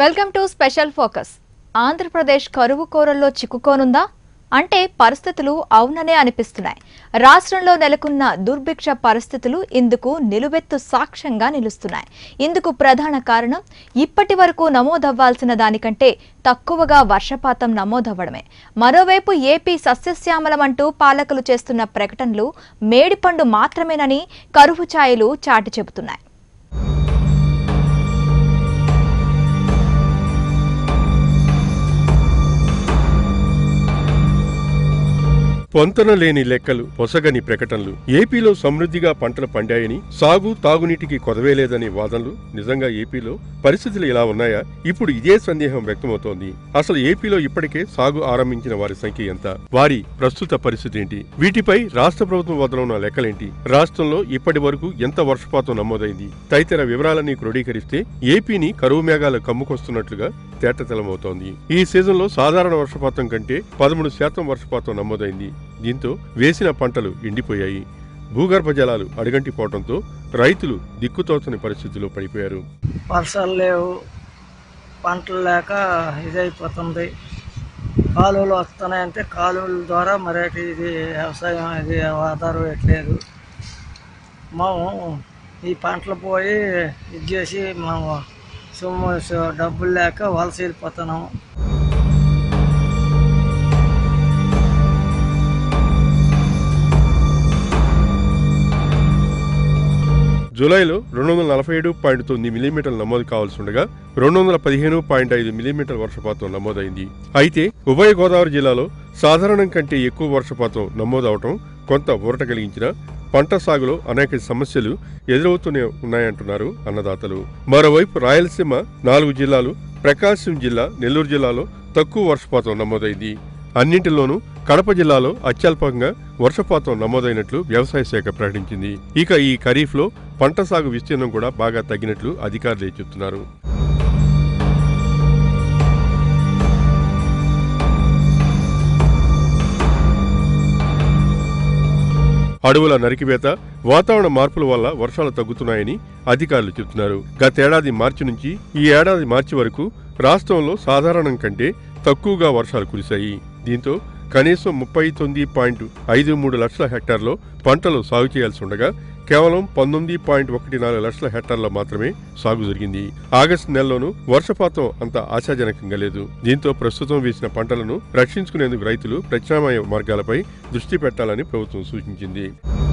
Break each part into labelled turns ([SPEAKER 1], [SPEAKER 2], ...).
[SPEAKER 1] welcome to special focus Andhra Pradesh కరువు కోరల్లో చిక్కుకోనుందా అంటే పరిస్థితులు అవుననే అనిపిస్తున్నాయి రాష్ట్రంలో నెలకొన్న దుర్భిక్ష పరిస్థితులు ఇందుకు నిలువెత్తు సాక్ష్యంగా నిలుస్తున్నాయి ఇందుకు ప్రధాన కారణం ఇప్పటి వరకు నమోదవ్వాల్సిన దానికంటే తక్కువగా వర్షపాతం నమోదవ్వడమే మరోవైపు ఏపీ సస్యశ్యామలమంటూ పాలకులు చేస్తున్న ప్రకటనలు మేడిపండు మాత్రమేనని కరువు ఛాయలు చాటి చెబుతున్నాయి
[SPEAKER 2] పొంతన లేని లెక్కలు పొసగని ప్రకటనలు ఏపీలో సమృద్ధిగా పంటలు పండాయని సాగు తాగునీటికి కొదవేలేదనే వాదనలు నిజంగా ఏపీలో పరిస్థితులు ఇలా ఉన్నాయా ఇప్పుడు ఇదే సందేహం వ్యక్తమవుతోంది అసలు ఏపీలో ఇప్పటికే సాగు ఆరంభించిన వారి సంఖ్య ఎంత వారి ప్రస్తుత పరిస్థితి ఏంటి వీటిపై రాష్ట్ర ప్రభుత్వం వద్ద ఉన్న లెక్కలేంటి రాష్ట్రంలో ఇప్పటి వరకు ఎంత వర్షపాతం నమోదైంది తదితర వివరాలన్నీ క్రోడీకరిస్తే ఏపీని కరువు మేఘాలు కమ్ముకొస్తున్నట్లుగా తేటతెల్లమవుతోంది ఈ సీజన్లో సాధారణ వర్షపాతం కంటే పదమూడు శాతం వర్షపాతం నమోదైంది దీంతో వేసిన పంటలు ఎండిపోయాయి భూగర్భ జలాలు అడుగంటిపోవడంతో రైతులు దిక్కుతోచని పరిస్థితిలో పడిపోయారు
[SPEAKER 3] వర్షాలు లేవు పంటలు లేక ఇదైపోతుంది కాలువలు వస్తున్నాయంటే కాలువల ద్వారా మరేటి ఇది వ్యవసాయం ఇది ఆధారం పెట్టలేదు మేము ఈ పంటలు పోయి ఇది చేసి మేము సొమ్ము సొ- డబ్బులు లేక వలస వెళ్ళిపోతున్నాం
[SPEAKER 2] జూలైలో రెండు వందల నలభై ఏడు పాయింట్ తొమ్మిది మిల్లీమీటర్లు నమోదు కావాల్సి ఉండగా రెండు వందల పదిహేను పాయింట్ ఐదు మిల్లీమీటర్ల వర్షపాతం నమోదైంది అయితే ఉభయ గోదావరి జిల్లాలో సాధారణం కంటే ఎక్కువ వర్షపాతం నమోదవటం కొంత ఊరట కలిగించిన పంట సాగులో అనేక సమస్యలు ఎదురవుతూనే ఉన్నాయంటున్నారు అన్నదాతలు మరోవైపు రాయలసీమ నాలుగు జిల్లాలు ప్రకాశం జిల్లా నెల్లూరు జిల్లాలో తక్కువ వర్షపాతం నమోదైంది అన్నింటిలోనూ కడప జిల్లాలో అత్యల్పంగా వర్షపాతం నమోదైనట్లు వ్యవసాయ శాఖ ప్రకటించింది ఇక ఈ ఖరీఫ్లో పంట సాగు విస్తీర్ణం కూడా బాగా తగ్గినట్లు అధికారులే చెబుతున్నారు అడవుల నరికివేత వాతావరణ మార్పుల వల్ల వర్షాలు తగ్గుతున్నాయని అధికారులు చెబుతున్నారు గతేడాది మార్చి నుంచి ఈ ఏడాది మార్చి వరకు రాష్ట్రంలో సాధారణం కంటే తక్కువగా వర్షాలు కురిశాయి దీంతో కనీసం ముప్పై తొమ్మిది పాయింట్ ఐదు మూడు లక్షల హెక్టార్లో పంటలు సాగు చేయాల్సి ఉండగా కేవలం పంతొమ్మిది పాయింట్ ఒకటి నాలుగు లక్షల హెక్టార్ల మాత్రమే సాగు జరిగింది ఆగస్టు నెలలోనూ వర్షపాతం అంత ఆశాజనకంగా లేదు దీంతో ప్రస్తుతం వేసిన పంటలను రక్షించుకునేందుకు రైతులు ప్రత్యామ్నాయ మార్గాలపై దృష్టి పెట్టాలని ప్రభుత్వం సూచించింది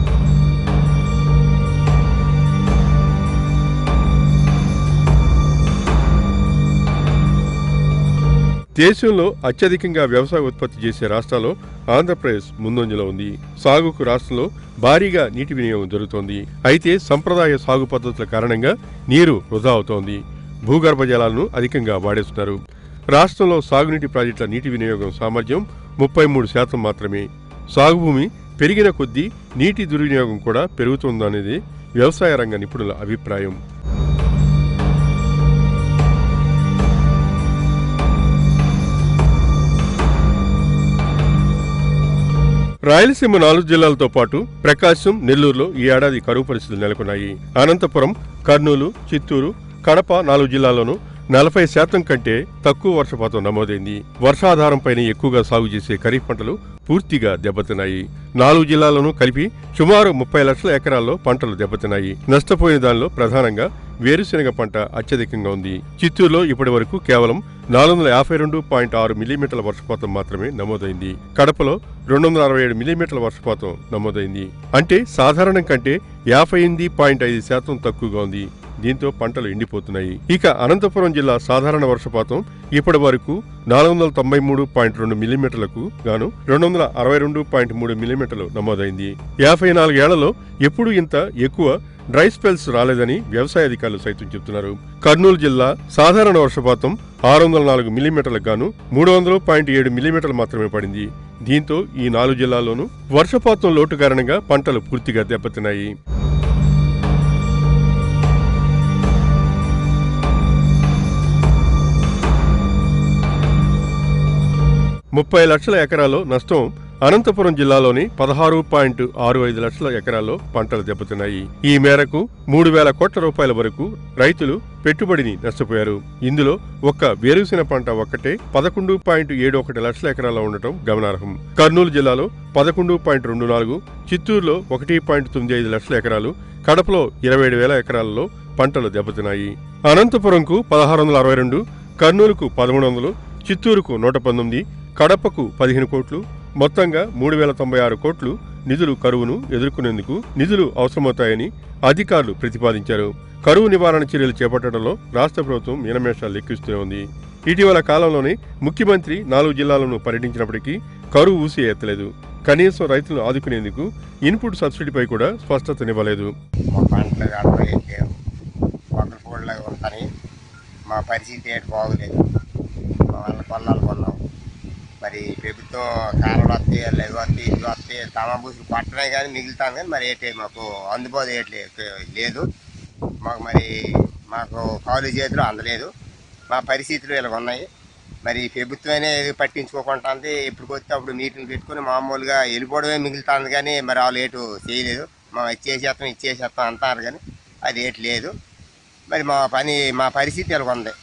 [SPEAKER 2] దేశంలో అత్యధికంగా వ్యవసాయ ఉత్పత్తి చేసే రాష్ట్రాల్లో ఆంధ్రప్రదేశ్ ముందంజలో ఉంది సాగుకు రాష్ట్రంలో భారీగా నీటి వినియోగం జరుగుతోంది అయితే సంప్రదాయ సాగు పద్ధతుల కారణంగా నీరు వృధా అవుతోంది భూగర్భ జలాలను అధికంగా వాడేస్తున్నారు రాష్ట్రంలో సాగునీటి ప్రాజెక్టుల నీటి వినియోగం సామర్థ్యం ముప్పై మూడు శాతం మాత్రమే సాగు భూమి పెరిగిన కొద్దీ నీటి దుర్వినియోగం కూడా పెరుగుతోందనేది వ్యవసాయ రంగ నిపుణుల అభిప్రాయం రాయలసీమ నాలుగు జిల్లాలతో పాటు ప్రకాశం నెల్లూరులో ఈ ఏడాది కరువు పరిస్థితులు నెలకొన్నాయి అనంతపురం కర్నూలు చిత్తూరు కడప నాలుగు జిల్లాల్లోనూ నలభై శాతం కంటే తక్కువ వర్షపాతం నమోదైంది వర్షాధారంపైన ఎక్కువగా సాగు చేసే ఖరీఫ్ పంటలు పూర్తిగా దెబ్బతిన్నాయి నాలుగు జిల్లాలను కలిపి సుమారు ముప్పై లక్షల ఎకరాల్లో పంటలు దెబ్బతిన్నాయి నష్టపోయిన దానిలో ప్రధానంగా వేరుశెనగ పంట అత్యధికంగా ఉంది చిత్తూరులో ఇప్పటి వరకు కేవలం నాలుగు వందల యాభై రెండు పాయింట్ ఆరు మిల్లీమీటర్ల వర్షపాతం మాత్రమే నమోదైంది కడపలో రెండు వందల అరవై ఏడు మిల్లీమీటర్ల వర్షపాతం నమోదైంది అంటే సాధారణం కంటే యాభై ఎనిమిది పాయింట్ ఐదు శాతం తక్కువగా ఉంది దీంతో పంటలు ఎండిపోతున్నాయి ఇక అనంతపురం జిల్లా సాధారణ వర్షపాతం ఇప్పటి వరకు నాలుగు వందల తొంభై మూడు పాయింట్ రెండు మిల్లీమీటర్లకు గాను రెండు వందల అరవై రెండు పాయింట్ మూడు మిల్లీమీటర్లు నమోదైంది యాభై నాలుగేళ్లలో ఎప్పుడూ ఇంత ఎక్కువ డ్రై స్పెల్స్ రాలేదని వ్యవసాయ అధికారులు సైతం చెబుతున్నారు కర్నూలు జిల్లా సాధారణ వర్షపాతం ఆరు వందల నాలుగు మిల్లీమీటర్లకు గాను మూడు వందలు పాయింట్ ఏడు మిల్లీమీటర్లు మాత్రమే పడింది దీంతో ఈ నాలుగు జిల్లాల్లోనూ వర్షపాతం లోటు కారణంగా పంటలు పూర్తిగా దెబ్బతిన్నాయి ముప్పై లక్షల ఎకరాల్లో నష్టం అనంతపురం జిల్లాలోని పదహారు పాయింట్ ఆరు ఐదు లక్షల ఎకరాల్లో పంటలు దెబ్బతిన్నాయి ఈ మేరకు మూడు వేల కోట్ల రూపాయల వరకు రైతులు పెట్టుబడిని నష్టపోయారు ఇందులో ఒక్క వేరుశెన పంట ఒక్కటే పదకొండు పాయింట్ ఏడు ఒకటి లక్షల ఎకరాల్లో ఉండటం గమనార్హం కర్నూలు జిల్లాలో పదకొండు పాయింట్ రెండు నాలుగు చిత్తూరులో ఒకటి పాయింట్ తొమ్మిది ఐదు లక్షల ఎకరాలు కడపలో ఇరవై ఏడు వేల ఎకరాలలో పంటలు దెబ్బతిన్నాయి అనంతపురంకు పదహారు వందల అరవై రెండు కర్నూలుకు పదమూడు వందలు చిత్తూరుకు నూట పంతొమ్మిది కడపకు పదిహేను కోట్లు మొత్తంగా మూడు వేల తొంభై ఆరు కోట్లు నిధులు కరువును ఎదుర్కొనేందుకు నిధులు అవసరమవుతాయని అధికారులు ప్రతిపాదించారు కరువు నివారణ చర్యలు చేపట్టడంలో రాష్ట్ర ప్రభుత్వం మీనమేషాలు లెక్కిస్తూనే ఉంది ఇటీవల కాలంలోనే ముఖ్యమంత్రి నాలుగు జిల్లాలను పర్యటించినప్పటికీ కరువు ఊసి ఎత్తలేదు కనీసం రైతులను ఆదుకునేందుకు ఇన్పుట్ సబ్సిడీపై కూడా స్పష్టతనివ్వలేదు
[SPEAKER 4] మా పంటలు గడప లేవు ఒకరి పూటలాగా ఉంటాయి మా పరిస్థితి ఏంటి బాగోలేదు మా వాళ్ళ కొన్నాళ్ళు కొన్నాం మరి ప్రభుత్వం కారణం వస్తే లేదు వస్తే ఇది వస్తే తమాబూసులు పట్టడమే కానీ మిగులుతాం కానీ మరి ఏంటి మాకు అందుబాటు ఏంటి లేదు మాకు మరి మాకు కాలు చేతులు అందలేదు మా పరిస్థితులు ఇలా ఉన్నాయి మరి ప్రభుత్వమే ఏది పట్టించుకోకుండా ఉంది ఎప్పుడు వస్తే అప్పుడు మీటింగ్ పెట్టుకుని మామూలుగా వెళ్ళిపోవడమే మిగులుతుంది కానీ మరి వాళ్ళు ఏటు చేయలేదు మా ఇచ్చేసేస్తాం ఇచ్చేసేస్తాం అంటారు కానీ అది ఏటి లేదు మరి మా పని మా పరిస్థితి ఇలా ఉంది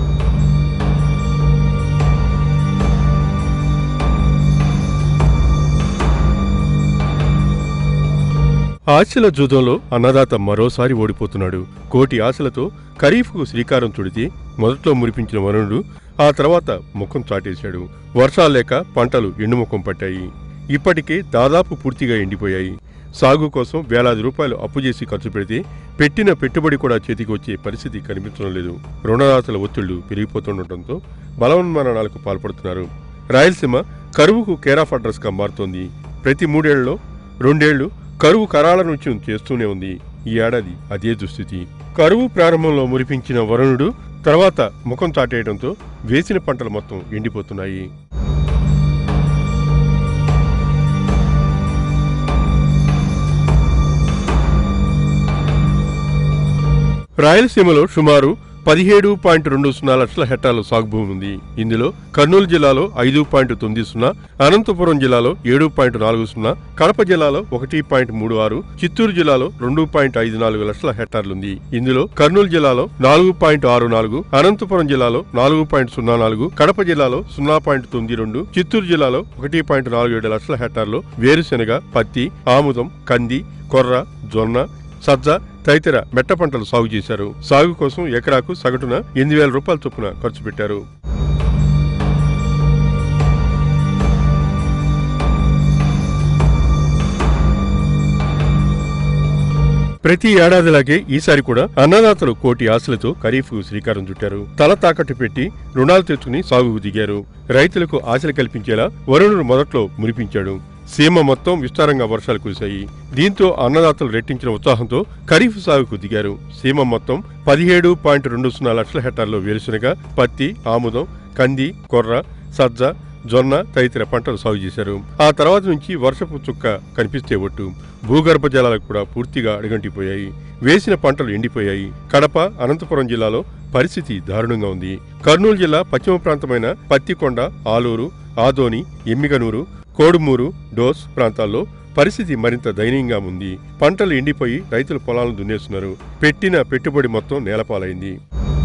[SPEAKER 2] ఆశల జూదంలో అన్నదాత మరోసారి ఓడిపోతున్నాడు కోటి ఆశలతో ఖరీఫ్కు శ్రీకారం చుడితే మొదట్లో మురిపించిన వరుణుడు ఆ తర్వాత ముఖం చాటేశాడు వర్షాలు లేక పంటలు ఎండుముఖం పట్టాయి ఇప్పటికే దాదాపు పూర్తిగా ఎండిపోయాయి సాగు కోసం వేలాది రూపాయలు అప్పు చేసి ఖర్చు పెడితే పెట్టిన పెట్టుబడి కూడా చేతికి వచ్చే పరిస్థితి కనిపించడం లేదు రుణదాతల ఒత్తిళ్లు పెరిగిపోతుండటంతో బలవన్మరణాలకు పాల్పడుతున్నారు రాయలసీమ కరువుకు కేరాఫ్ అడ్రస్ గా మారుతోంది ప్రతి మూడేళ్లలో రెండేళ్లు కరువు కరాల నృత్యం చేస్తూనే ఉంది ఈ ఏడాది అదే దుస్థితి కరువు ప్రారంభంలో మురిపించిన వరుణుడు తర్వాత ముఖం చాటేయడంతో వేసిన పంటలు మొత్తం ఎండిపోతున్నాయి రాయలసీమలో సుమారు పదిహేడు పాయింట్ రెండు సున్నా లక్షల హెక్టార్ల సాగు భూమి ఉంది ఇందులో కర్నూలు జిల్లాలో ఐదు పాయింట్ తొమ్మిది సున్నా అనంతపురం జిల్లాలో ఏడు పాయింట్ నాలుగు సున్నా కడప జిల్లాలో ఒకటి పాయింట్ మూడు ఆరు చిత్తూరు జిల్లాలో రెండు పాయింట్ ఐదు నాలుగు లక్షల హెక్టార్లుంది ఇందులో కర్నూలు జిల్లాలో నాలుగు పాయింట్ ఆరు నాలుగు అనంతపురం జిల్లాలో నాలుగు పాయింట్ సున్నా నాలుగు కడప జిల్లాలో సున్నా పాయింట్ తొమ్మిది రెండు చిత్తూరు జిల్లాలో ఒకటి పాయింట్ నాలుగు ఏడు లక్షల హెక్టార్లు వేరుశెనగ పత్తి ఆముదం కంది కొర్ర జొన్న సజ్జ తదితర మెట్ట పంటలు సాగు చేశారు సాగు కోసం ఎకరాకు సగటున ఎనిమిది వేల రూపాయల చొప్పున ఖర్చు పెట్టారు ప్రతి ఏడాదిలాగే ఈసారి కూడా అన్నదాతలు కోటి ఆశలతో ఖరీఫ్ శ్రీకారం చుట్టారు తల తాకట్టు పెట్టి రుణాలు తెచ్చుకుని సాగుకు దిగారు రైతులకు ఆశలు కల్పించేలా వరుణుడు మొదట్లో మురిపించాడు సీమ మొత్తం విస్తారంగా వర్షాలు కురిశాయి దీంతో అన్నదాతలు రెట్టించిన ఉత్సాహంతో ఖరీఫ్ సాగుకు దిగారు సీమ మొత్తం పదిహేడు పాయింట్ రెండు సున్నా లక్షల హెక్టార్లో వేరుశనగ పత్తి ఆముదం కంది కొర్ర సజ్జ జొన్న తదితర పంటలు సాగు చేశారు ఆ తర్వాత నుంచి వర్షపు చుక్క కనిపిస్తే ఒట్టు భూగర్భ జలాలకు కూడా పూర్తిగా అడుగంటిపోయాయి వేసిన పంటలు ఎండిపోయాయి కడప అనంతపురం జిల్లాలో పరిస్థితి దారుణంగా ఉంది కర్నూలు జిల్లా పశ్చిమ ప్రాంతమైన పత్తికొండ ఆలూరు ఆదోని ఎమ్మిగనూరు కోడుమూరు డోస్ ప్రాంతాల్లో పరిస్థితి మరింత దయనీయంగా ఉంది పంటలు ఎండిపోయి రైతులు పొలాలను దున్నేస్తున్నారు పెట్టిన పెట్టుబడి మొత్తం నేలపాలైంది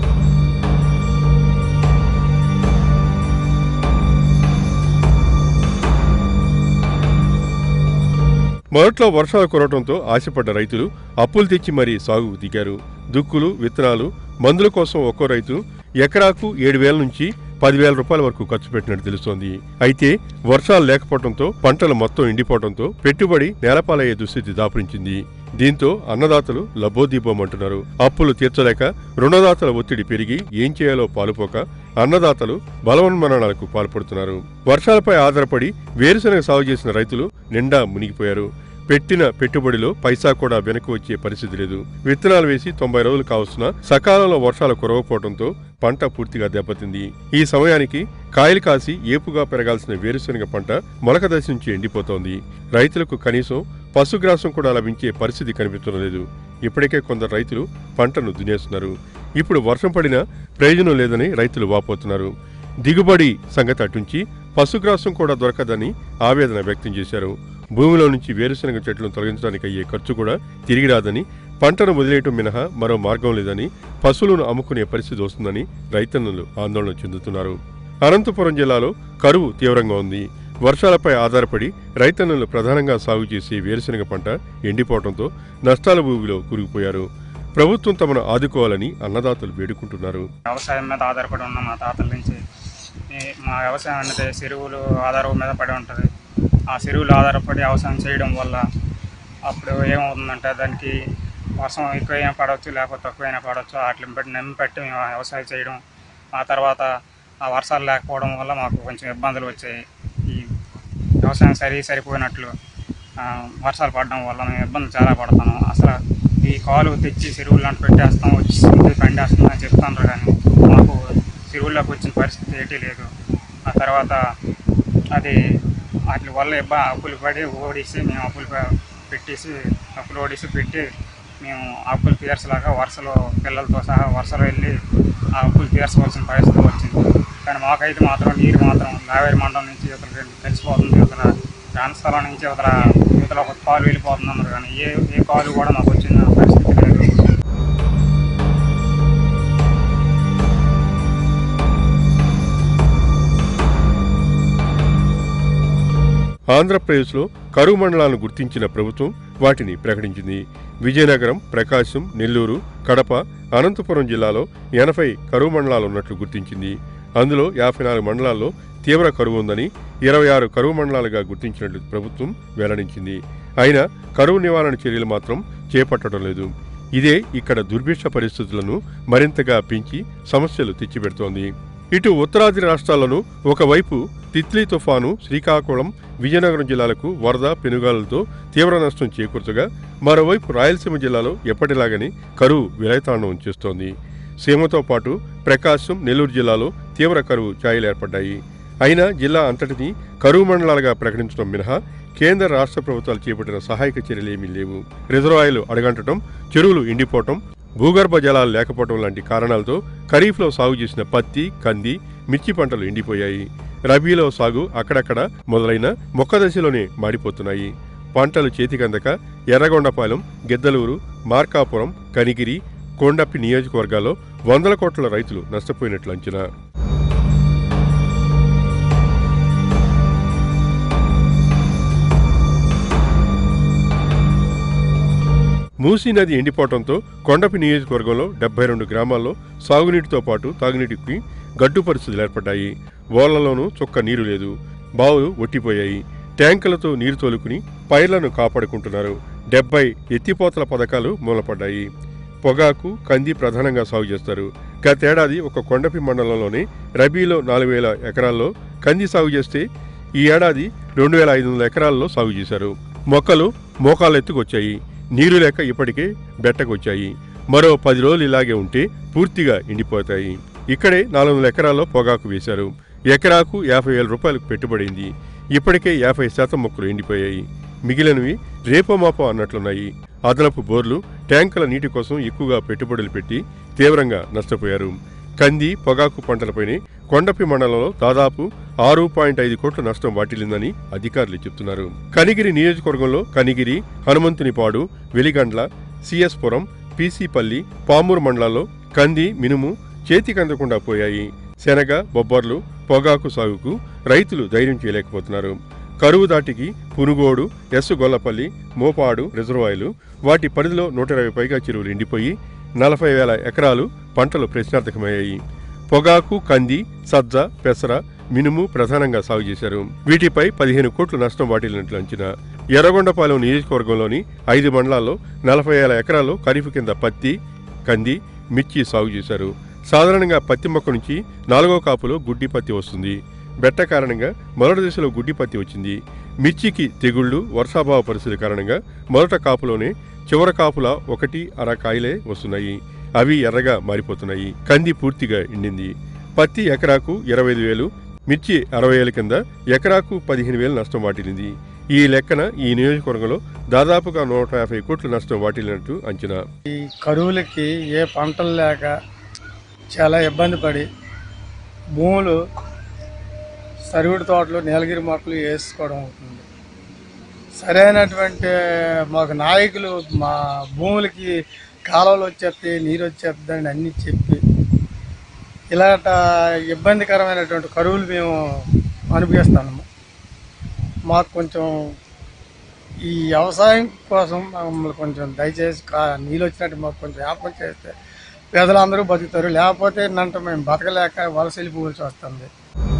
[SPEAKER 2] మొదట్లో వర్షాలు కురవడంతో ఆశపడ్డ రైతులు అప్పులు తెచ్చి మరీ సాగుకు దిగారు దుక్కులు విత్తనాలు మందుల కోసం ఒక్కో రైతు ఎకరాకు ఏడు వేల నుంచి పదివేల రూపాయల వరకు ఖర్చు పెట్టినట్టు తెలుస్తోంది అయితే వర్షాలు లేకపోవడంతో పంటలు మొత్తం ఎండిపోవడంతో పెట్టుబడి నేలపాలయ్యే దుస్థితి దాపురించింది దీంతో అన్నదాతలు లబోదీపమంటున్నారు అప్పులు తీర్చలేక రుణదాతల ఒత్తిడి పెరిగి ఏం చేయాలో పాలుపోక అన్నదాతలు బలవన్మరణాలకు పాల్పడుతున్నారు వర్షాలపై ఆధారపడి వేరుశనగ సాగు చేసిన రైతులు నిండా మునిగిపోయారు పెట్టిన పెట్టుబడిలో పైసా కూడా వెనక్కి వచ్చే పరిస్థితి లేదు విత్తనాలు వేసి తొంభై రోజులు కావస్తున్న సకాలంలో వర్షాలు కురవకపోవడంతో పంట పూర్తిగా దెబ్బతింది ఈ సమయానికి కాయలు కాసి ఏపుగా పెరగాల్సిన వేరుశనగ పంట మొలక దశ నుంచి ఎండిపోతోంది రైతులకు కనీసం పశుగ్రాసం కూడా లభించే పరిస్థితి కనిపించడం లేదు ఇప్పటికే కొందరు రైతులు పంటను దున్నేస్తున్నారు ఇప్పుడు వర్షం పడినా ప్రయోజనం లేదని రైతులు వాపోతున్నారు దిగుబడి సంగతి అటుంచి పశుగ్రాసం కూడా దొరకదని ఆవేదన వ్యక్తం చేశారు భూమిలో నుంచి వేరుశనగ చెట్లను తొలగించడానికి అయ్యే ఖర్చు కూడా తిరిగి రాదని పంటను వదిలేయటం మినహా మరో మార్గం లేదని పశువులను అమ్ముకునే పరిస్థితి వస్తుందని రైతన్నులు ఆందోళన చెందుతున్నారు అనంతపురం జిల్లాలో కరువు తీవ్రంగా ఉంది వర్షాలపై ఆధారపడి రైతన్నులు ప్రధానంగా సాగు చేసే వేరుశనగ పంట ఎండిపోవడంతో నష్టాల భూమిలో కూరుకుపోయారు ప్రభుత్వం తమను ఆదుకోవాలని అన్నదాతలు వేడుకుంటున్నారు
[SPEAKER 5] వ్యవసాయం మీద ఆధారపడి ఉన్నాం మా తాతల నుంచి ఈ- మా వ్యవసాయం అనేది చెరువులు ఆధారం మీద పడి ఉంటుంది ఆ చెరువులు ఆధారపడి వ్యవసాయం చేయడం వల్ల అప్పుడు ఏమవుతుందంటే దానికి వర్షం ఎక్కువైనా పడవచ్చు లేకపోతే తక్కువైనా పడవచ్చు వాటిని బట్టి నమ్మి పెట్టి మేము వ్యవసాయం చేయడం ఆ తర్వాత ఆ వర్షాలు లేకపోవడం వల్ల మాకు కొంచెం ఇబ్బందులు వచ్చాయి ఈ వ్యవసాయం సరి సరిపోయినట్లు ఆ, వర్షాలు పడడం వల్ల మేము ఇబ్బందులు చాలా పడతాను అసలు ఈ కాలు తెచ్చి చెరువులు లాంటి పెట్టేస్తాం వచ్చి పండేస్తాం అని చెప్తాను కానీ మాకు చెరువుల్లోకి వచ్చిన పరిస్థితి ఏంటి లేదు ఆ తర్వాత అది వాటి వల్ల ఇబ్బా అప్పులు పడి ఓడిసి మేము అప్పులు ప- పెట్టేసి అప్పులు ఓడిసి పెట్టి మేము అప్పులు తీర్చలాగా వరుసలో పిల్లలతో సహా వరుసలో వెళ్ళి ఆ అప్పులు తీర్చవలసిన పరిస్థితి వచ్చింది కానీ మాకైతే మాత్రం నీరు మాత్రం లావేరి మండలం నుంచి ఇవతల తెలిసిపోతుంది ఇవతల స్థలం నుంచి ఇవతల ఇవతల ఒక పాలు వెళ్ళిపోతుంది అన్నారు కానీ ఏ ఏ కాలు కూడా మాకు వచ్చిన పరిస్థితి లేదు
[SPEAKER 2] ఆంధ్రప్రదేశ్లో కరువు మండలాలను గుర్తించిన ప్రభుత్వం వాటిని ప్రకటించింది విజయనగరం ప్రకాశం నెల్లూరు కడప అనంతపురం జిల్లాలో ఎనభై కరువు మండలాలు ఉన్నట్లు గుర్తించింది అందులో యాభై నాలుగు మండలాల్లో తీవ్ర కరువు ఉందని ఇరవై ఆరు కరువు మండలాలుగా గుర్తించినట్లు ప్రభుత్వం వెల్లడించింది అయినా కరువు నివారణ చర్యలు మాత్రం చేపట్టడం లేదు ఇదే ఇక్కడ దుర్భిక్ష పరిస్థితులను మరింతగా పెంచి సమస్యలు తెచ్చిపెడుతోంది ఇటు ఉత్తరాది రాష్ట్రాలను ఒకవైపు తిత్లీ తుఫాను శ్రీకాకుళం విజయనగరం జిల్లాలకు వరద పెనుగాలులతో తీవ్ర నష్టం చేకూర్చగా మరోవైపు రాయలసీమ జిల్లాలో ఎప్పటిలాగని కరువు విలయతాండవం చేస్తోంది సీమతో పాటు ప్రకాశం నెల్లూరు జిల్లాలో తీవ్ర కరువు ఛాయలు ఏర్పడ్డాయి అయినా జిల్లా అంతటినీ కరువు మండలాలుగా ప్రకటించడం మినహా కేంద్ర రాష్ట్ర ప్రభుత్వాలు చేపట్టిన సహాయక చర్యలు ఏమీ లేవు రిజర్వాయర్లు అడగంటడం చెరువులు ఎండిపోవటం భూగర్భ జలాలు లేకపోవడం లాంటి కారణాలతో ఖరీఫ్లో సాగు చేసిన పత్తి కంది మిర్చి పంటలు ఎండిపోయాయి రబీలో సాగు అక్కడక్కడ మొదలైన మొక్క దశలోనే మాడిపోతున్నాయి పంటలు చేతికందక ఎర్రగొండపాలెం గిద్దలూరు మార్కాపురం కనిగిరి కొండపి నియోజకవర్గాల్లో వందల కోట్ల రైతులు నష్టపోయినట్లు అంచనా మూసీ నది ఎండిపోవడంతో కొండపి నియోజకవర్గంలో డెబ్బై రెండు గ్రామాల్లో సాగునీటితో పాటు తాగునీటికి గడ్డు పరిస్థితులు ఏర్పడ్డాయి ఓళ్లలోనూ చుక్క నీరు లేదు బావులు ఒట్టిపోయాయి ట్యాంకులతో నీరు తోలుకుని పైర్లను కాపాడుకుంటున్నారు డెబ్బై ఎత్తిపోతల పథకాలు మూలపడ్డాయి పొగాకు కంది ప్రధానంగా సాగు చేస్తారు గతేడాది ఒక కొండపి మండలంలోనే రబీలో నాలుగు వేల ఎకరాల్లో కంది సాగు చేస్తే ఈ ఏడాది రెండు వేల ఐదు వందల ఎకరాల్లో సాగు చేశారు మొక్కలు మోకాలెత్తుకొచ్చాయి నీరు లేక ఇప్పటికే బెట్టకొచ్చాయి మరో పది రోజులు ఇలాగే ఉంటే పూర్తిగా ఎండిపోతాయి ఇక్కడే నాలుగు వందల ఎకరాల్లో పొగాకు వేశారు ఎకరాకు యాభై వేల రూపాయలకు పెట్టుబడింది ఇప్పటికే యాభై శాతం మొక్కలు ఎండిపోయాయి మిగిలినవి రేపో మాపో అన్నట్లున్నాయి అదనపు బోర్లు ట్యాంకుల నీటి కోసం ఎక్కువగా పెట్టుబడులు పెట్టి తీవ్రంగా నష్టపోయారు కంది పొగాకు పంటలపైనే కొండపి మండలంలో దాదాపు ఆరు పాయింట్ ఐదు కోట్ల నష్టం వాటిల్లిందని అధికారులు చెబుతున్నారు కనిగిరి నియోజకవర్గంలో కనిగిరి హనుమంతునిపాడు వెలిగండ్ల సిఎస్పురం పీసీపల్లి పామూరు మండలాల్లో కంది మినుము చేతికందకుండా పోయాయి శనగ బొబ్బర్లు పొగాకు సాగుకు రైతులు ధైర్యం చేయలేకపోతున్నారు కరువు దాటికి పునుగోడు ఎస్సు గొల్లపల్లి మోపాడు రిజర్వాయర్లు వాటి పరిధిలో నూట ఇరవై పైగా చెరువులు ఎండిపోయి నలభై వేల ఎకరాలు పంటలు ప్రశ్నార్థకమయ్యాయి పొగాకు కంది సజ్జ పెసర మినుము ప్రధానంగా సాగు చేశారు వీటిపై పదిహేను కోట్ల నష్టం వాటిల్లినట్లు అంచనా ఎర్రగొండపాలెం నియోజకవర్గంలోని ఐదు మండలాల్లో నలభై వేల ఎకరాల్లో ఖరీఫ్ కింద పత్తి కంది మిర్చి సాగు చేశారు సాధారణంగా పత్తి మొక్క నుంచి నాలుగో కాపులో గుడ్డి పత్తి వస్తుంది బెట్ట కారణంగా మొదటి దశలో గుడ్డి పత్తి వచ్చింది మిర్చికి తెగుళ్లు వర్షాభావ పరిస్థితుల కారణంగా మొదట కాపులోనే చివర కాపుల ఒకటి అర కాయలే వస్తున్నాయి అవి ఎర్రగా మారిపోతున్నాయి కంది పూర్తిగా ఎండింది పత్తి ఎకరాకు ఇరవై ఐదు వేలు మిర్చి అరవై వేల కింద ఎకరాకు పదిహేను వేలు నష్టం వాటిల్లింది ఈ లెక్కన ఈ నియోజకవర్గంలో దాదాపుగా నూట యాభై కోట్ల నష్టం వాటిల్లినట్టు అంచనా
[SPEAKER 6] ఈ కరువులకి ఏ పంటలు లేక చాలా ఇబ్బంది పడి భూములు సరివుడి తోటలు నీలగిరి మొక్కలు వేసుకోవడం అవుతుంది సరైనటువంటి మాకు నాయకులు మా భూములకి కాలువలు వచ్చేస్తాయి నీరు వచ్చేస్తుందని అన్నీ చెప్పి ఇలాంటి ఇబ్బందికరమైనటువంటి కరువులు మేము అనుభవిస్తాము మాకు కొంచెం ఈ వ్యవసాయం కోసం మమ్మల్ని కొంచెం దయచేసి కా నీళ్ళు వచ్చినట్టు మాకు కొంచెం జ్ఞాపకం చేస్తే పేదలందరూ బతుకుతారు లేకపోతే నంట మేము బతకలేక వలస వెళ్ళిపోవాల్సి వస్తుంది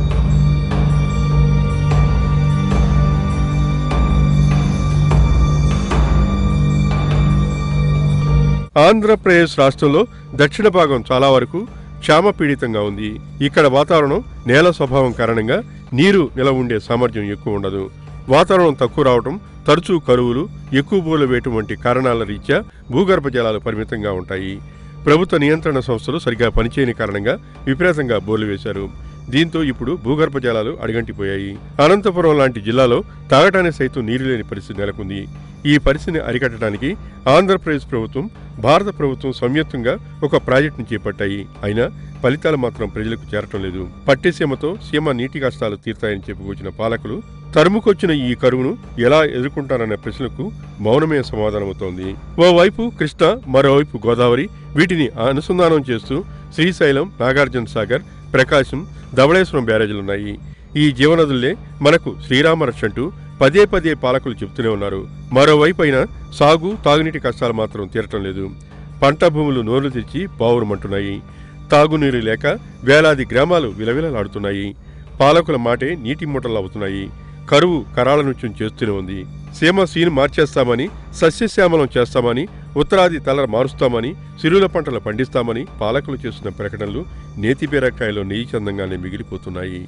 [SPEAKER 2] ఆంధ్రప్రదేశ్ రాష్ట్రంలో దక్షిణ భాగం చాలా వరకు క్షామ పీడితంగా ఉంది ఇక్కడ వాతావరణం నేల స్వభావం కారణంగా నీరు నిలవ ఉండే సామర్థ్యం ఎక్కువ ఉండదు వాతావరణం తక్కువ రావటం తరచూ కరువులు ఎక్కువ బోర్లు వేయటం వంటి కారణాల రీత్యా భూగర్భ జలాలు పరిమితంగా ఉంటాయి ప్రభుత్వ నియంత్రణ సంస్థలు సరిగా పనిచేయని కారణంగా విపరీతంగా బోర్లు వేశారు దీంతో ఇప్పుడు భూగర్భ జలాలు అడుగంటిపోయాయి అనంతపురం లాంటి జిల్లాలో తాగటానికి సైతం నీరు లేని పరిస్థితి నెలకొంది ఈ పరిస్థితిని అరికట్టడానికి ఆంధ్రప్రదేశ్ ప్రభుత్వం భారత ప్రభుత్వం సంయుక్తంగా ఒక ప్రాజెక్టును చేపట్టాయి అయినా ఫలితాలు మాత్రం ప్రజలకు చేరటం లేదు పట్టిసీమతో సీమ నీటి కష్టాలు తీర్తాయని చెప్పుకొచ్చిన పాలకులు తరుముకొచ్చిన ఈ కరువును ఎలా ఎదుర్కొంటారనే ప్రశ్నలకు మౌనమే సమాధానమవుతోంది ఓవైపు కృష్ణ మరోవైపు గోదావరి వీటిని అనుసంధానం చేస్తూ శ్రీశైలం నాగార్జున సాగర్ ప్రకాశం ధవళేశ్వరం బ్యారేజీలున్నాయి ఈ జీవనదులే మనకు శ్రీరామ రక్ష అంటూ పదే పదే పాలకులు చెబుతూనే ఉన్నారు మరోవైపు అయినా సాగు తాగునీటి కష్టాలు మాత్రం తీరటం లేదు పంట భూములు నోర్లు తెచ్చి బావురుమంటున్నాయి తాగునీరు లేక వేలాది గ్రామాలు విలవిలలాడుతున్నాయి పాలకుల మాటే నీటి మూటలు అవుతున్నాయి కరువు కరాల నృత్యం చేస్తూనే ఉంది సీమ సీను మార్చేస్తామని సస్యశ్యామలం చేస్తామని ఉత్తరాది తల మారుస్తామని సిరుల పంటలు పండిస్తామని పాలకులు చేస్తున్న ప్రకటనలు నేతి బీరకాయలో నెయ్యి చందంగానే మిగిలిపోతున్నాయి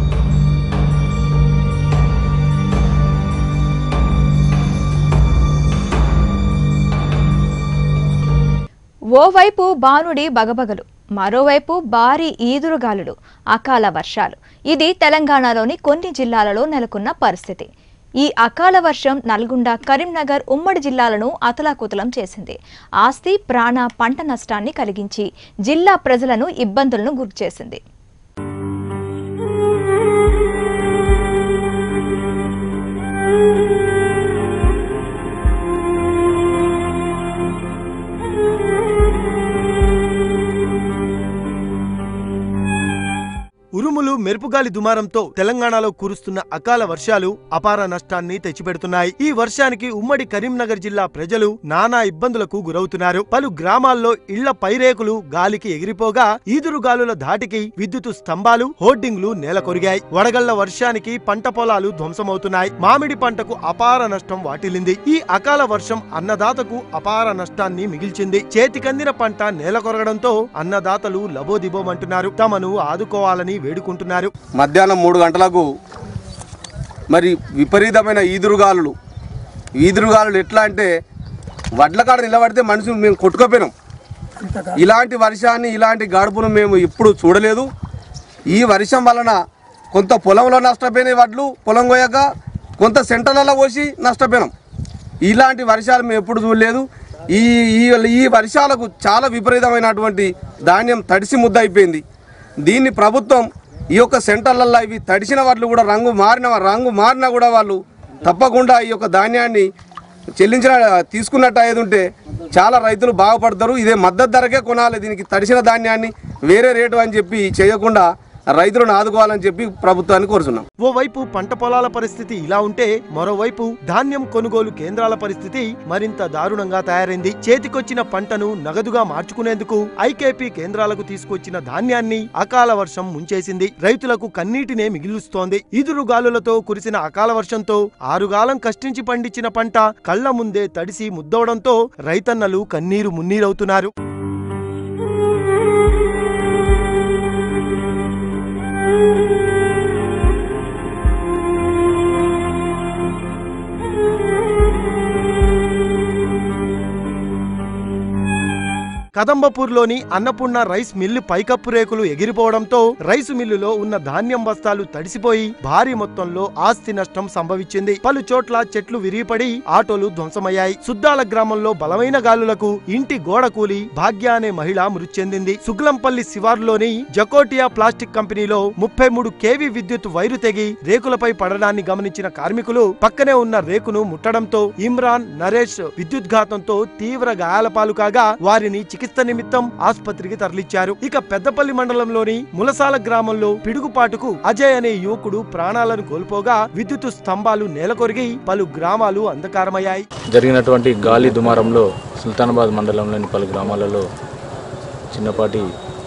[SPEAKER 1] ఓవైపు బానుడి బగబగలు మరోవైపు భారీ ఈదురుగాలులు అకాల వర్షాలు ఇది తెలంగాణలోని కొన్ని జిల్లాలలో నెలకొన్న పరిస్థితి ఈ అకాల వర్షం నల్గొండ కరీంనగర్ ఉమ్మడి జిల్లాలను అతలాకుతలం చేసింది ఆస్తి ప్రాణ పంట నష్టాన్ని కలిగించి జిల్లా ప్రజలను ఇబ్బందులను గురిచేసింది
[SPEAKER 7] ఉరుములు మెరుపుగాలి దుమారంతో తెలంగాణలో కురుస్తున్న అకాల వర్షాలు అపార నష్టాన్ని తెచ్చిపెడుతున్నాయి ఈ వర్షానికి ఉమ్మడి కరీంనగర్ జిల్లా ప్రజలు నానా ఇబ్బందులకు గురవుతున్నారు పలు గ్రామాల్లో ఇళ్ల పైరేకులు గాలికి ఎగిరిపోగా ఈదురుగాలుల ధాటికి విద్యుత్ స్తంభాలు హోర్డింగ్లు నేల కొరిగాయి వడగళ్ల వర్షానికి పంట పొలాలు ధ్వంసమవుతున్నాయి మామిడి పంటకు అపార నష్టం వాటిల్లింది ఈ అకాల వర్షం అన్నదాతకు అపార నష్టాన్ని మిగిల్చింది చేతికందిన పంట నేల కొరగడంతో అన్నదాతలు లబోదిబోమంటున్నారు తమను ఆదుకోవాలని వేడుకుంటున్నారు
[SPEAKER 8] మధ్యాహ్నం మూడు గంటలకు మరి విపరీతమైన ఈదురుగాలులు ఈదురుగాలులు ఎట్లా అంటే వడ్ల కాడ నిలబడితే మనుషులు మేము కొట్టుకపోయినాం ఇలాంటి వర్షాన్ని ఇలాంటి గడుపును మేము ఎప్పుడు చూడలేదు ఈ వర్షం వలన కొంత పొలంలో నష్టపోయినాయి వడ్లు పొలం కోయక కొంత సెంటర్లలో పోసి నష్టపోయినాం ఇలాంటి వర్షాలు మేము ఎప్పుడు చూడలేదు ఈ ఈ ఈ వర్షాలకు చాలా విపరీతమైనటువంటి ధాన్యం తడిసి ముద్ద అయిపోయింది దీన్ని ప్రభుత్వం ఈ యొక్క సెంటర్లలో ఇవి తడిసిన వడ్లు కూడా రంగు మారిన రంగు మారినా కూడా వాళ్ళు తప్పకుండా ఈ యొక్క ధాన్యాన్ని చెల్లించిన తీసుకున్నట్టు అయ్యేది ఉంటే చాలా రైతులు బాగుపడతారు ఇదే మద్దతు ధరకే కొనాలి దీనికి తడిసిన ధాన్యాన్ని వేరే రేటు అని చెప్పి చేయకుండా రైతులను ఆదుకోవాలని చెప్పి ప్రభుత్వాన్ని కోరుతున్నాం
[SPEAKER 7] ఓవైపు పంట పొలాల పరిస్థితి ఇలా ఉంటే మరోవైపు ధాన్యం కొనుగోలు కేంద్రాల పరిస్థితి మరింత దారుణంగా తయారైంది చేతికొచ్చిన పంటను నగదుగా మార్చుకునేందుకు ఐకేపీ కేంద్రాలకు తీసుకొచ్చిన ధాన్యాన్ని అకాల వర్షం ముంచేసింది రైతులకు కన్నీటినే మిగిలుస్తోంది ఈదురుగాలులతో కురిసిన అకాల వర్షంతో ఆరుగాలం కష్టించి పండించిన పంట కళ్ల ముందే తడిసి ముద్దవడంతో రైతన్నలు కన్నీరు మున్నీరవుతున్నారు కదంబపూర్లోని అన్నపూర్ణ రైస్ మిల్లు పైకప్పు రేకులు ఎగిరిపోవడంతో రైసు మిల్లులో ఉన్న ధాన్యం బస్తాలు తడిసిపోయి భారీ మొత్తంలో ఆస్తి నష్టం సంభవించింది పలు చోట్ల చెట్లు విరిగిపడి ఆటోలు ధ్వంసమయ్యాయి సుద్దాల గ్రామంలో బలమైన గాలులకు ఇంటి గోడ కూలి భాగ్య అనే మహిళ మృతి చెందింది సుగ్లంపల్లి శివార్లోని జకోటియా ప్లాస్టిక్ కంపెనీలో ముప్పై మూడు కేవీ విద్యుత్ వైరు తెగి రేకులపై పడడాన్ని గమనించిన కార్మికులు పక్కనే ఉన్న రేకును ముట్టడంతో ఇమ్రాన్ నరేష్ విద్యుద్ఘాతంతో తీవ్ర గాయాల పాలు కాగా వారిని చికిత్స నిమిత్తం ఆసుపత్రికి తరలించారు ఇక పెద్దపల్లి మండలంలోని ములసాల గ్రామంలో పిడుగుపాటుకు అజయ్ అనే యువకుడు ప్రాణాలను కోల్పోగా విద్యుత్ స్తంభాలు నేలకొరిగి పలు గ్రామాలు అంధకారమయ్యాయి
[SPEAKER 9] జరిగినటువంటి గాలి దుమారంలో సుల్తానాబాద్ మండలంలోని పలు గ్రామాలలో చిన్నపాటి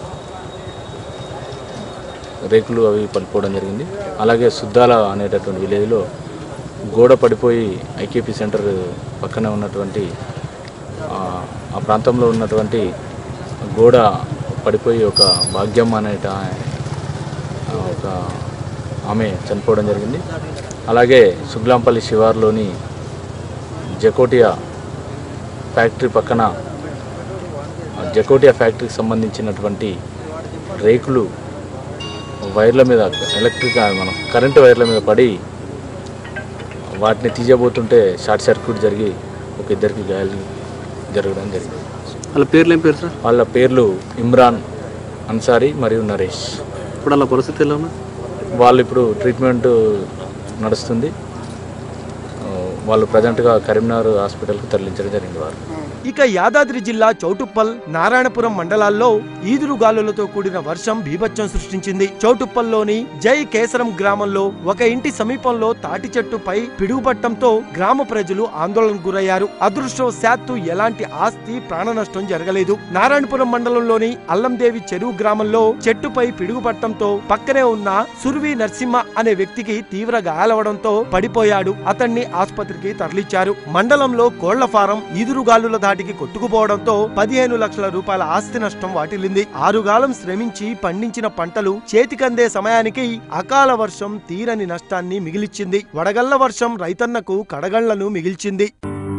[SPEAKER 9] రేకులు అవి పడిపోవడం జరిగింది అలాగే సుద్దాల అనేటటువంటి విలేజ్లో గోడ పడిపోయి ఐకేపీ సెంటర్ పక్కనే ఉన్నటువంటి ఆ, ఆ ప్రాంతంలో ఉన్నటువంటి గోడ పడిపోయి ఒక భాగ్యం అనేట ఆ, ఒక ఆమె చనిపోవడం జరిగింది అలాగే సుగ్లాంపల్లి శివార్లోని జకోటియా ఫ్యాక్టరీ పక్కన ఆ జకోటియా ఫ్యాక్టరీకి సంబంధించినటువంటి రేకులు వైర్ల మీద ఎలక్ట్రిక్ మనం కరెంటు వైర్ల మీద పడి వాటిని తీయబోతుంటే షార్ట్ సర్క్యూట్ జరిగి ఒక ఇద్దరికి గాయాలు జరగడం జరిగింది
[SPEAKER 10] వాళ్ళ పేర్లు ఏం పేరు సార్
[SPEAKER 9] వాళ్ళ పేర్లు ఇమ్రాన్ అన్సారీ మరియు నరేష్
[SPEAKER 10] ఇప్పుడు వాళ్ళ పరిస్థితి ఎలా ఉంది
[SPEAKER 9] వాళ్ళు ఇప్పుడు ట్రీట్మెంట్ నడుస్తుంది ఆ, వాళ్ళు ప్రజెంట్గా కరీంనగర్ హాస్పిటల్కి తరలించడం జరిగింది వారు
[SPEAKER 7] ఇక యాదాద్రి జిల్లా చౌటుప్పల్ నారాయణపురం మండలాల్లో ఈదురు గాలులతో కూడిన వర్షం బీభత్సం సృష్టించింది చౌటుప్పల్లోని జై కేసరం గ్రామంలో ఒక ఇంటి సమీపంలో తాటి చెట్టుపై పిడుగుపట్టంతో గ్రామ ప్రజలు ఆందోళనకు గురయ్యారు అదృష్టవశాత్తు ఎలాంటి ఆస్తి ప్రాణ నష్టం జరగలేదు నారాయణపురం మండలంలోని అల్లందేవి చెరువు గ్రామంలో చెట్టుపై పిడుగుపట్టంతో పక్కనే ఉన్న సుర్వి నరసింహ అనే వ్యక్తికి తీవ్ర గాయాలవడంతో పడిపోయాడు అతన్ని ఆసుపత్రికి తరలించారు మండలంలో కోళ్ల ఫారం ఈదురుగాలుల ధాటికి కొట్టుకుపోవడంతో పదిహేను లక్షల రూపాయల ఆస్తి నష్టం వాటిల్లింది ఆరుగాలం శ్రమించి పండించిన పంటలు చేతికందే సమయానికి అకాల వర్షం తీరని నష్టాన్ని మిగిలిచ్చింది వడగళ్ల వర్షం రైతన్నకు కడగళ్లను మిగిల్చింది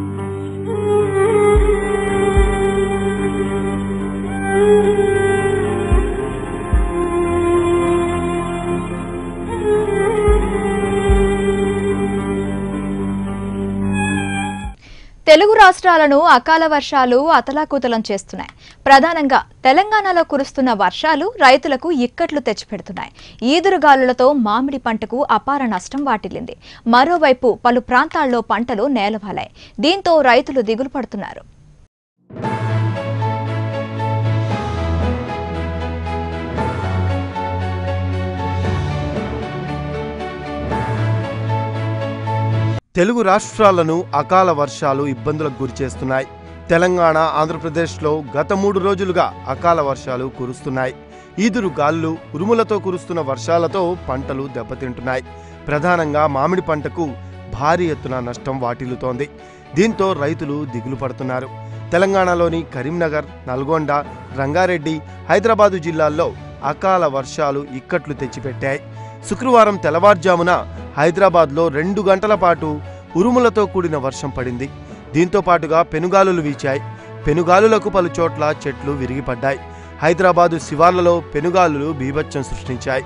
[SPEAKER 1] తెలుగు రాష్ట్రాలను అకాల వర్షాలు అతలాకుతలం చేస్తున్నాయి ప్రధానంగా తెలంగాణలో కురుస్తున్న వర్షాలు రైతులకు ఇక్కట్లు తెచ్చిపెడుతున్నాయి ఈదురుగాలులతో మామిడి పంటకు అపార నష్టం వాటిల్లింది మరోవైపు పలు ప్రాంతాల్లో పంటలు నేలవాలాయి దీంతో రైతులు దిగులు పడుతున్నారు
[SPEAKER 7] తెలుగు రాష్ట్రాలను అకాల వర్షాలు ఇబ్బందులకు గురిచేస్తున్నాయి తెలంగాణ ఆంధ్రప్రదేశ్లో గత మూడు రోజులుగా అకాల వర్షాలు కురుస్తున్నాయి ఈదురు గాలులు ఉరుములతో కురుస్తున్న వర్షాలతో పంటలు దెబ్బతింటున్నాయి ప్రధానంగా మామిడి పంటకు భారీ ఎత్తున నష్టం వాటిల్లుతోంది దీంతో రైతులు దిగులు పడుతున్నారు తెలంగాణలోని కరీంనగర్ నల్గొండ రంగారెడ్డి హైదరాబాదు జిల్లాల్లో అకాల వర్షాలు ఇక్కట్లు తెచ్చిపెట్టాయి శుక్రవారం తెల్లవారుజామున హైదరాబాద్లో రెండు గంటల పాటు ఉరుములతో కూడిన వర్షం పడింది దీంతో పాటుగా పెనుగాలులు వీచాయి పెనుగాలులకు పలు చోట్ల చెట్లు విరిగిపడ్డాయి హైదరాబాదు శివార్లలో పెనుగాలులు బీభత్సం సృష్టించాయి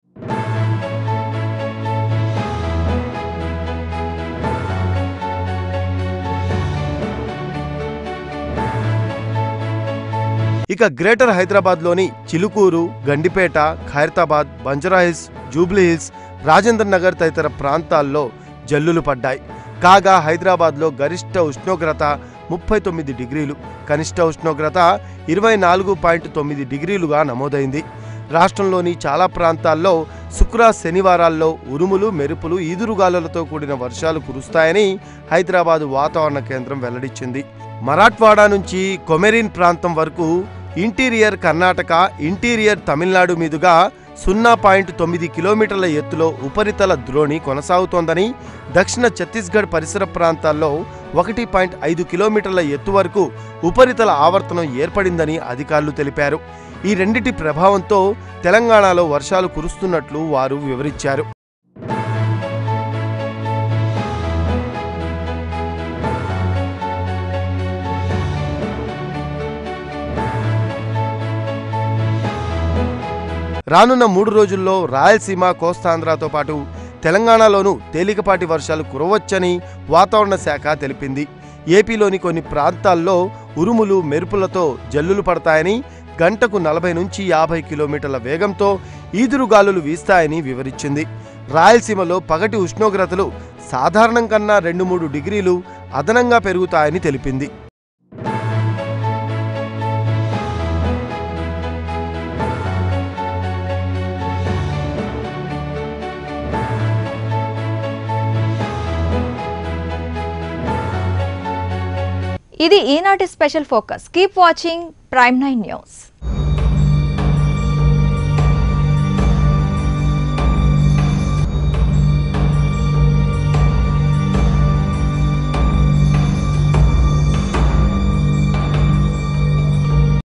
[SPEAKER 7] ఇక గ్రేటర్ హైదరాబాద్లోని చిలుకూరు గండిపేట ఖైరతాబాద్ బంజరాహిల్స్ జూబ్లీహిల్స్ రాజేంద్ర నగర్ తదితర ప్రాంతాల్లో జల్లులు పడ్డాయి కాగా హైదరాబాద్లో గరిష్ట ఉష్ణోగ్రత ముప్పై తొమ్మిది డిగ్రీలు కనిష్ట ఉష్ణోగ్రత ఇరవై నాలుగు పాయింట్ తొమ్మిది డిగ్రీలుగా నమోదైంది రాష్ట్రంలోని చాలా ప్రాంతాల్లో శుక్ర శనివారాల్లో ఉరుములు మెరుపులు ఈదురుగాలులతో కూడిన వర్షాలు కురుస్తాయని హైదరాబాదు వాతావరణ కేంద్రం వెల్లడించింది మరాఠ్వాడా నుంచి కొమెరిన్ ప్రాంతం వరకు ఇంటీరియర్ కర్ణాటక ఇంటీరియర్ తమిళనాడు మీదుగా సున్నా పాయింట్ తొమ్మిది కిలోమీటర్ల ఎత్తులో ఉపరితల ద్రోణి కొనసాగుతోందని దక్షిణ ఛత్తీస్గఢ్ పరిసర ప్రాంతాల్లో ఒకటి పాయింట్ ఐదు కిలోమీటర్ల ఎత్తు వరకు ఉపరితల ఆవర్తనం ఏర్పడిందని అధికారులు తెలిపారు ఈ రెండిటి ప్రభావంతో తెలంగాణలో వర్షాలు కురుస్తున్నట్లు వారు వివరించారు రానున్న మూడు రోజుల్లో రాయలసీమ కోస్తాంధ్రతో పాటు తెలంగాణలోనూ తేలికపాటి వర్షాలు కురవచ్చని వాతావరణ శాఖ తెలిపింది ఏపీలోని కొన్ని ప్రాంతాల్లో ఉరుములు మెరుపులతో జల్లులు పడతాయని గంటకు నలభై నుంచి యాభై కిలోమీటర్ల వేగంతో ఈదురుగాలులు వీస్తాయని వివరించింది రాయలసీమలో పగటి ఉష్ణోగ్రతలు సాధారణం కన్నా రెండు మూడు డిగ్రీలు అదనంగా పెరుగుతాయని తెలిపింది
[SPEAKER 1] ఇది ఈనాటి special focus keep watching Prime nine news